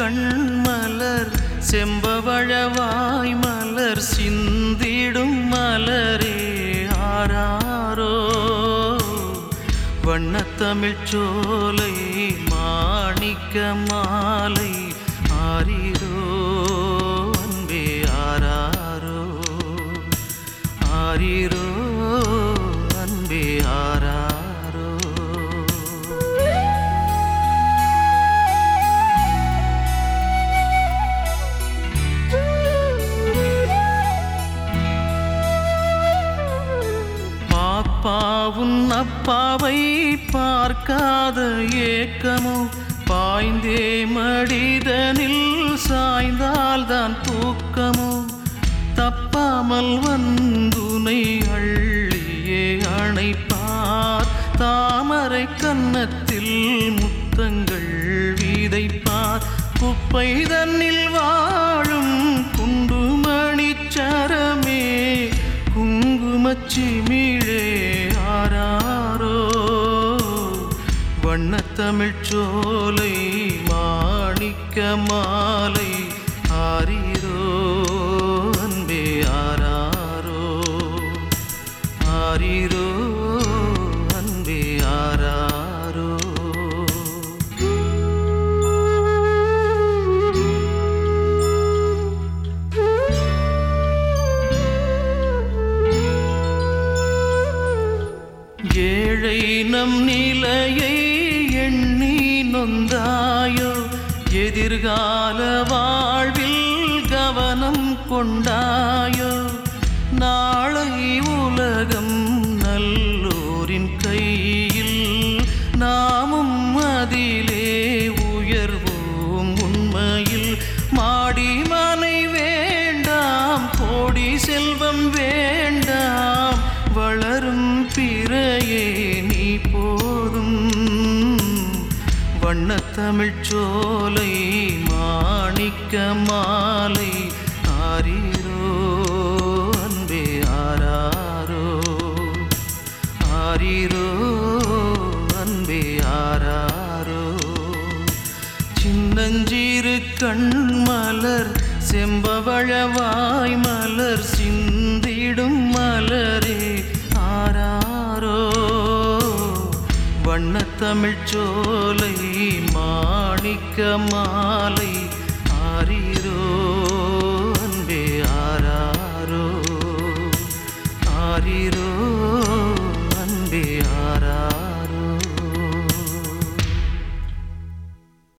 கண்மலர் செம்பவழவாய் மலர் சிந்திடும் மலரே ஆராரோ வண்ணத்தமிழ்ச் சோலை மாணிக்க மாலை ஆரிரோ அன்பே ஆராரோ ஆரிரோ அன்பே ஆராரோ பாப்பாவுன் அப்பாவை பார்க்காத ஏக்கமோ பாய்ந்தே மடிதனில் சாய்ந்தால்தான் தூக்கமோ தப்பாமல் வந்துனை அள்ளியே அணைப்பார் தாமரை கன்னத்தில் முத்தங்கள் விதைப்பார் குப்பை தன்னில் வாழும் குண்டுமணிச் சரமே குங்குமச்சிமிழே ஆராரோ வண்ணத்தமிழ்ச் சோலை மாணிக்க மாலை ஆரிரோ அன்பே ஆராரோ ஆரிரோ அன்பே ஆராரோ ஏழை நம் நிலையை எண்ணி நொந்தாயோ எதிர்கால வாழ்வில் கவனம் கொண்டாயோ நாளை உலகம் நல்லோரின் கையில் நாமும் அதிலே உயர்வோம் உண்மையில் மாடி மனை வேண்டாம் கோடி செல்வம் வேண்டாம் வளரும் பிறையே நீ போதும் வண்ணத்தமிழ்ச் சோலை மாணிக்க மாலை ஆரிரோ அன்பே ஆராரோ ஆரிரோ அன்பே ஆராரோ சின்னஞ்சிறு கண்மலர் செம்பவழவாய் மலர் சிந்திடும் மலரே ஆராரோ வண்ணத்தமிழ்ச் சோலை மாணிக்க மாலை ஆரிரோ அன்பே ஆராரோ ஆரிரோ அன்பே ஆரா